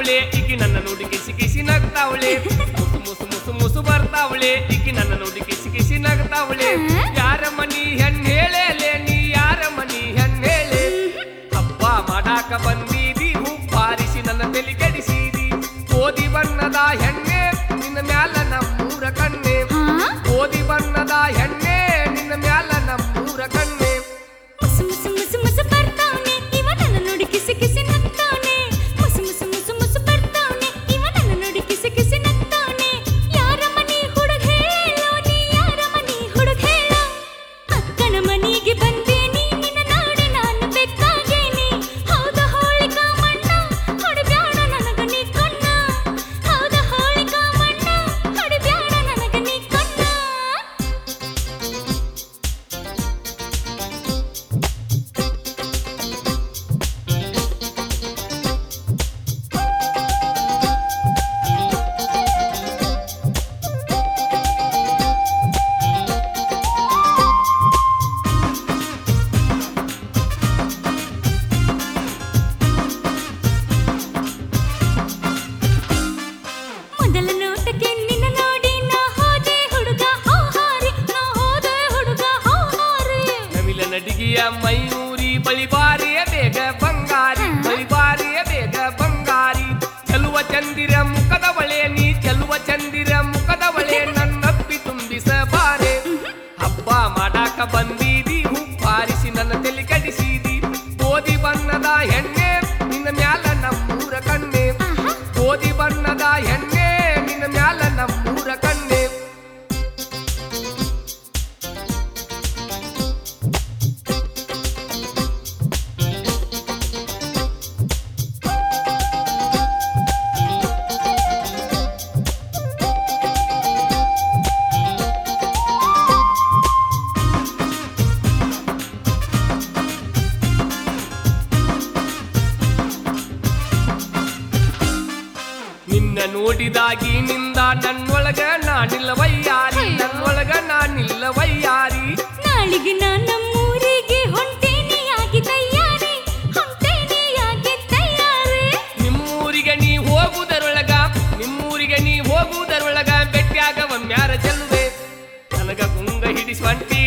ಬರ್ತಾವಳೆ ಈಕಿ ನನ್ನ ನೋಡಿ ಕಿಸಿ ಕಿಸಿ ನಗ್ತಾವಳೆ ಮುಸು ಮುಸು ಮುಸು ಮುಸು ಬರ್ತಾವಳೆ ಈಕಿ ನನ್ನ ನೋಡಿ ಕಿಸಿ ಕಿಸಿ ನಗ್ತಾವಳೆ ಯಾರ ಮನಿ ಹೆಣ್ಣೇಳೆ ನೀ ಯಾರ ಮನಿ ಹೆಣ್ಣೇಳೆ ಹಬ್ಬ ಮಾಡಾಕ ಬಂದೀದಿ ಬಾರಿಸಿ ನನ್ನ ತಲೆ ಕೆಡಿಸಿದಿ ಓದಿ ಬಣ್ಣದ ಹೆಣ್ಣೆ ನಿನ್ನ ಮ್ಯಾಲ ನಮ್ಮೂರ ಕಣ್ಣೆ ಹಾ ಓದಿ ಬಣ್ಣದ ಹೆಣ್ಣೆ ನಿನ್ನ ಮ್ಯಾಲ ನಮ್ಮೂರ ಕಣ್ಣೆ ಮುಸು ಮುಸು ಮುಸು ಮುಸು ಬರ್ತಾವ್ನೆ ಇವ ನನ್ನ ನೋಡಿ ಕಿಸಿ ಕಿಸಿ ನಗ್ತಾವ್ನೆ ಮುಸು ಮುಸು ಮುಸು ಮುಸು ಬರ್ತಾವ್ನೆ ಇವ ನನ್ನ ನೋಡಿ ಕಿಸಿ ಕಿಸಿ ನಗ್ತಾವ್ನೆ ಯಾರ ಮನಿ ಹುಡುಗ ಹೇಳೋ ನೀ ಯಾರ ಮನಿ ಹುಡುಗ ಹೇಳೋ ಅಕ್ಕನ ಮನಿಗೆ ಬಂದೇನಿ ನಿನ್ನ ನೋಡಿ ನಾನು ಬೆಕ್ಕಾಗೇನಿ ಹೌದ ಹೋಳಿಕ ಮಣ್ಣ ಹೊಡಿಬ್ಯಾಡ ನನಗ ನೀ ಕಣ್ಣ ಹೌದ ಹೋಳಿಕ ಮಣ್ಣ ಹೊಡಿಬ್ಯಾಡ ನನಗ ನೀ ಕಣ್ಣ ಮೊದಲ ನೋಟಕ್ಕೆ ನಿನ್ನ ನೋಡಿ ನಾ ಹೋದೆ ಹುಡುಗ ಹೌಹಾರಿ ನಾ ಹೋದೆ ಹುಡುಗ ಹೌಹಾರಿ ನವಿಲ ನಡಿಗೆಯ ಮಯೂರಿ ಬಳಿಬಾರಿಯ ಬೇಗ ಬಂಗಾರಿ ಬಳಿಬಾರಿಯ ಬೇಗ ಬಂಗಾರಿ ಚೆಲುವ ಚಂದಿರ ಮುಖದ ಬಳೆ ನೀ ಚೆಲುವ ಚಂದಿರ ಮುಖದ ಬಳೆ ನನ್ನಪ್ಪಿ ತುಂಬಿಸಬಾರೆ ಹಬ್ಬ ಮಾಡಾಕ ಬಂದೀದಿ ಬಾರಿಸಿ ನನ್ನ ತಲೆ ಕಡಿಸಿದಿ ಓದಿ ಬಣ್ಣದ ಹೆಣ್ಣೆ ನಿನ್ನ ಮ್ಯಾಲ ನಮ್ಮೂರ ಕಣ್ಣೆ ಓದಿ ಬಣ್ಣದ ಹೆಣ್ಣೆ ನಿನ್ನ ಮ್ಯಾಲ ನಮ್ಮೂರ ಕಣ್ಣೆ ನಿನ್ನ ನೋಡಿದಾಗಿನಿಂದ ನನ್ನೊಳಗ ನಾನಿಲ್ಲ ವಯ್ಯಾರಿ ನನ್ನೊಳಗ ನಾನಿಲ್ಲ ವಯ್ಯಾರಿ ನಾಳಿಗೆ ನಾ ನಮ್ಮೂರಿಗೆ ಹೊಂಟೇನಿ ಆಗಿ ತಯಾರಿ ಹೊಂಟೇನಿ ಆಗಿ ತಯಾರಿ ನಿಮ್ಮೂರಿಗೆ ನೀ ಹೋಗುವುದರೊಳಗ ನಿಮ್ಮೂರಿಗೆ ನೀ ಹೋಗುವುದರೊಳಗ ಬೆಟ್ಟ್ಯಾಗ ಒಮ್ಮ್ಯಾರ ಚೆಲ್ಲುವೆ ನನಗ ಗುಂಗ ಹಿಡಿಸುವಂಟಿ